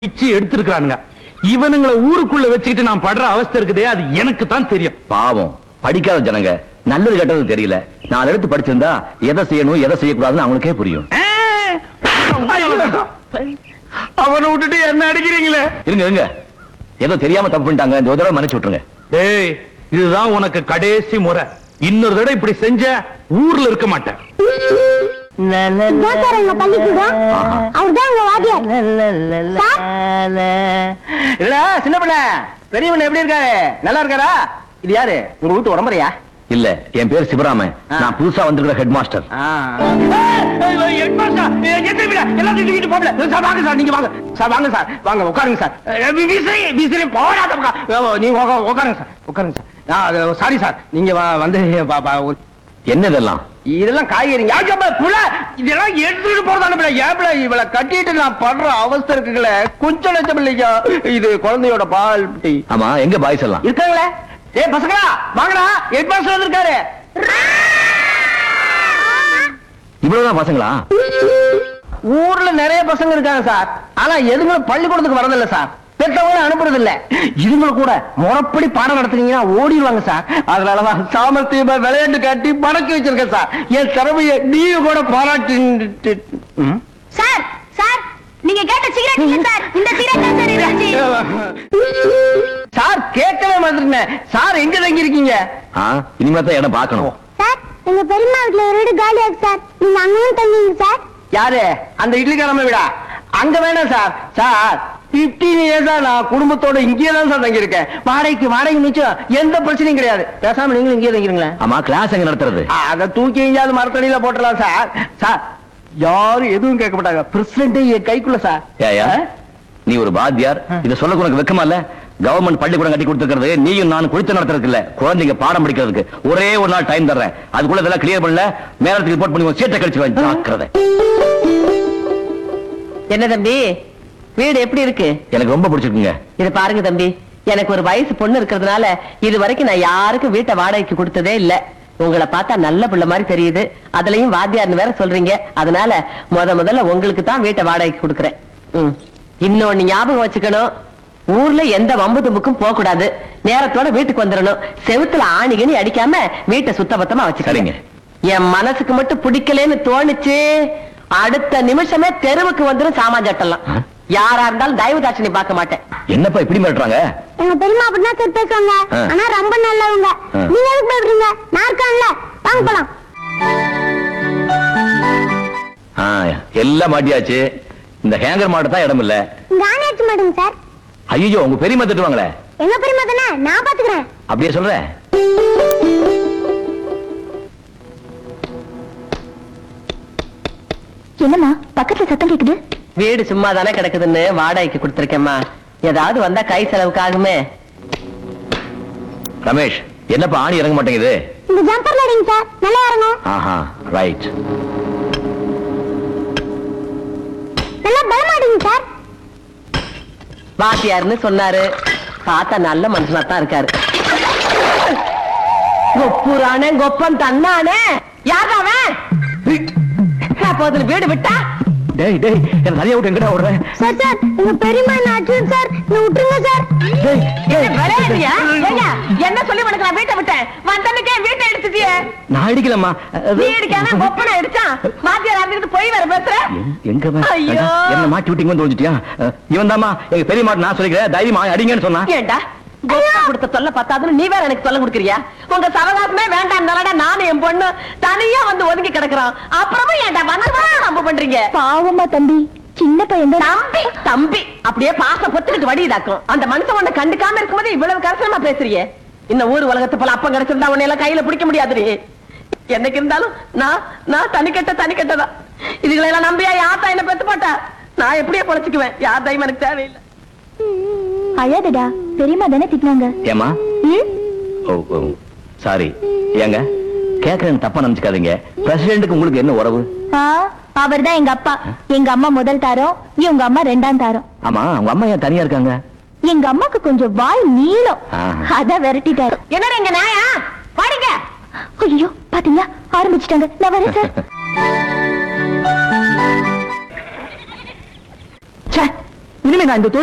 பிச்சு எடுத்திருக்கானுங்க இவனுங்களை ஊருக்குள்ள வச்சுக்கிட்டு நான் படுற அவஸ்தை இருக்குதே அது எனக்கு தான் தெரியும் பாவம் படிக்காத ஜனங்க நல்லது கெட்டது தெரியல நாலு எடுத்து படிச்சிருந்தா எதை செய்யணும் எதை செய்யக்கூடாதுன்னு அவங்களுக்கே புரியும் அவனை விட்டுட்டு என்ன அடிக்கிறீங்களே இருங்க இருங்க ஏதோ தெரியாம தப்பு பண்ணிட்டாங்க இந்த ஒரு தடவை மன்னிச்சு விட்டுருங்க டேய் இதுதான் உனக்கு கடைசி முறை இன்னொரு தடவை இப்படி செஞ்ச ஊர்ல இருக்க மாட்டேன் இதான் சார் எங்க பள்ளிக்கூடம் ஆஹா. அவர்தான் எங்க வாத்தியார் இல்லடா சின்ன பிள்ளை பெரியவன் எப்படி இருக்காரு நல்லா இருக்காரா இது யாரு உங்க வீட்டு உடம்புறையா இல்ல என் பேர் சிவராமன் ஆ. நான் புதுசா வந்திருக்கிற ஹெட் மாஸ்டர் வாங்க சார் நீங்க வாங்க சார் வாங்க சார் வாங்க உட்காருங்க சார் அஹ், விசிறி, விசிறி, போடாத பக்கம். அஹ், நீங்க உக்கா- உட்காருங்க சார் உட்காருங்க சார் ஆ, அது, சாரி சார் நீங்க வ- வந்து பா- பா- ஒரு- என்ன இதெல்லாம் இதெல்லாம் காய்கறிங்க ஐயோ, அப்பா, புள்ள, இதெல்லாம் எடுத்துட்டு போறதான பிள்ளை ஏன் பிள்ளை இவளை கட்டிட்டு நான் படுற அவஸ்தை இருக்குங்களே கொஞ்சம் லட்சம் இல்லையா இது குழந்தையோட பால் டீ ஆமா எங்க பாய்ஸ் எல்லாம் இருக்காங்களே ஏய் பசங்களா வாங்கடா ஹெட் மாஸ்டர் வந்திருக்காரு இவ்வளவுதான் பசங்களா ஊர்ல நிறைய பசங்க இருக்காங்க சார் ஆனா எதுங்களும் பள்ளிக்கூடத்துக்கு வரதில்ல சார் பெற்றவங்களும் அனுப்புறது இல்ல இதுங்களும் கூட முறைப்படி பாடம் நடத்துனீங்கன்னா ஓடிடுவாங்க சார் அதனாலதான் சாமர்த்தியமா விளையாட்டு காட்டி படக்கி வச்சிருக்கேன் சார் என் திறமைய நீங்க கூட பாராட்டி சார் சார் நீங்க கேட்ட சிகரெட் இல்ல சார் இந்த சிகரெட் தான் சார் இருந்துச்சு சார் கேட்கவே மாட்டேன் சார் எங்க தங்கி இருக்கீங்க ஆ, இனிமே தான் இடம் பார்க்கணும் சார் எங்க பெரியம்மா வீட்ல ஒரு வீடு காலியா இருக்கு சார் நீங்க அங்கேயும் தங்குங்க சார் யாரு அந்த இட்லிக்காரம்ம வீடா அங்க வேணாம் சார் சார் பிப்டீன் இயர்ஸா நான் குடும்பத்தோட இங்கேயே தான் சார் தங்கியிருக்கேன் வாடகைக்கு வாடகை மிச்சம் எந்த பிரச்சனையும் கிடையாது பேசாம நீங்களும் இங்கேயே தங்கிருங்களேன் ஆமா கிளாஸ் எங்க நடத்துறது அத தூக்கி எங்கேயாவது மரத்தடியில போட்டுடலாம் சார் சார் யாரும் எதுவும் கேட்க மாட்டாங்க பிரசிடண்டே என் கைக்குள்ள சார் ஏயா ஆ? நீ ஒரு பாத்தியார் இத சொல்ல உனக்கு வெக்கமா இல்ல கவர்மெண்ட் பள்ளிக்கூடம் கட்டி கொடுத்துருக்கிறது நீயும் நான் குடித்து நடத்துறதுக்கு இல்ல குழந்தைங்க பாடம் படிக்கிறதுக்கு ஒரே ஒரு நாள் டைம் தர்றேன் அதுக்குள்ள இதெல்லாம் கிளியர் பண்ணல மேலத்துக்கு ரிப்போர்ட் பண்ணி உன் சீட்டை கழிச்சு ஜாக்கிரதை என்ன தம்பி வீடு எப்படி இருக்கு எனக்கு ரொம்ப பிடிச்சிருக்குங்க இது பாருங்க தம்பி எனக்கு ஒரு வயசு பொண்ணு இருக்கிறதுனால இது வரைக்கும் நான் யாருக்கும் வீட்டை வாடகைக்கு கொடுத்ததே இல்ல உங்களை பார்த்தா நல்ல பிள்ளை மாதிரி தெரியுது அதுலயும் வாத்தியார்னு வேற சொல்றீங்க அதனால முத முதல்ல உங்களுக்கு தான் வீட்டை வாடகைக்கு கொடுக்கறேன் ம். இன்னொன்னு ஞாபகம் வச்சுக்கணும் ஊர்ல எந்த வம்பு தும்புக்கும் போக கூடாது நேரத்தோட வீட்டுக்கு வந்துடணும் செவுத்துல ஆணிகனி அடிக்காம வீட்டை சுத்தபத்தமா வச்சுக்கிறீங்க சரிங்க. என் மனசுக்கு மட்டும் பிடிக்கலன்னு தோணுச்சு அடுத்த நிமிஷமே தெருவுக்கு வந்துடும் சாமான் சட்டலாம் ஆ? யாரா இருந்தாலும் தயவு தாட்சணி பார்க்க மாட்டேன் என்னப்பா இப்படி மிரட்டுறாங்க எங்க பெரியம்மா அப்படின்னா சார் பேசுவாங்க ஆ. ஆனா ரொம்ப நல்லவங்க ஆ. நீங்க எதுக்கு பயப்படுறீங்க நான் இருக்கேன்ல வாங்க போலாம் ஆ, எல்லாம் மாட்டியாச்சு இந்த ஹேங்கர் மாட்ட தான் இடம் இல்ல இங்க ஆணையாச்சு மாடுங்க சார் ஐயோ உங்க பெரியம்மா திட்டுவாங்களே எங்க பெரியம்மா தானே நான் பாத்துக்கிறேன் அப்படியே சொல்ற என்னம்மா பக்கத்துல சத்தம் கேக்குது வீடு சும்மா தானே கிடக்குதுன்னு வாடகைக்கு கொடுத்துருக்கேம்மா ஏதாவது வந்தா கை செலவுக்கு ஆகுமே ரமேஷ் என்னப்பா ஆணி இறங்க மாட்டேங்குது இந்த ஜம்பர்ல அடிங்க சார் நல்லா இறங்கும் ஆஹா ரைட் நல்லா பயமாடுங்க சார் வாத்தியாருன்னு சொன்னாரு பார்த்தா நல்ல மனுஷனா தான் இருக்காரு கொப்புரானே கொப்பன் தன்னானே யார் அவன் அப்போ அதுல வீடு விட்டா டேய் டேய் என்ன தனியா விட்டு எங்கடா ஓடுறேன் சார் சார் எங்க பெரியம்மா என்ன அடிச்சு சார் என்ன விட்டுருங்க சார் டேய், டேய், என்ன விளையாடுறியா? ஏய்யா, என்ன சொல்லி உனக்கு நான் வீட்டை விட்டேன் வந்தனுக்கே வீட்டை எடுத்துட்டியே நான் அடிக்கலம்மா நீ அடிக்காம கொப்பனை அடிச்சான் வாத்தியார் இருந்துட்டு போய் வர பேசுற எங்க அவன்? ஐயோ. என்ன மாட்டி விட்டு இங்க வந்து ஒழிச்சிட்டியா இவன் தாமா எங்க பெரிய மாட்டு நான் சொல்லிக்கிறேன் தைரியமா அடிங்கன்னு சொன்னா ஏண்டா கொப்பா கொடுத்த தொல்லை பத்தாதுன்னு நீ வேற எனக்கு தொல்லை கொடுக்குறியா உங்க சவகாசமே வேண்டாம் நல்லடா நானும் என் பொண்ணு தனியா வந்து ஒதுங்கி கிடக்குறான் அப்புறமா ஏன்டா வந்ததா நம்ப பண்றீங்க பாவமா தம்பி சின்ன பையன் தம்பி தம்பி அப்படியே பாச பொத்துக்கிட்டு வடிதாக்கும் அந்த மனுஷன் உன்னை கண்டுக்காம இருக்கும்போது இவ்வளவு கரசனமா பேசுறியே இந்த ஊர் உலகத்து போல அப்பம் கிடைச்சிருந்தா உன்னை எல்லாம் கையில பிடிக்க முடியாதுடி என்னைக்கு இருந்தாலும் நான் நான் தனி கட்ட தனி கட்டதான் இதுகளெல்லாம் நம்பியா யாத்தா என்ன பெத்து போட்டா நான் எப்படியே பொழைச்சுக்குவேன் யார் தையம் எனக்கு தேவையில்லை அழாதடா பெரியம்மா தானே திட்டினாங்க ஏமா ஓ ஓ சாரி ஏங்க கேக்குறேன் தப்பா நினைச்சுக்காதீங்க பிரசிடென்ட்டுக்கு உங்களுக்கு என்ன உறவு அவர் தான் எங்க அப்பா எங்க அம்மா முதல் தாரம் இவங்க அம்மா ரெண்டாம் தாரம் ஆமா உங்க அம்மா ஏன் தனியா இருக்காங்க எங்க அம்மாக்கு கொஞ்சம் வாய் நீளம் ஆஹா. அதான் விரட்டிட்டாரு என்னடா எங்க நாயா பாடுங்க ஐயோ பாத்தீங்களா ஆரம்பிச்சிட்டாங்க நான் வரேன் சார் ச்சே, இனிமே நான் இந்த தொழில்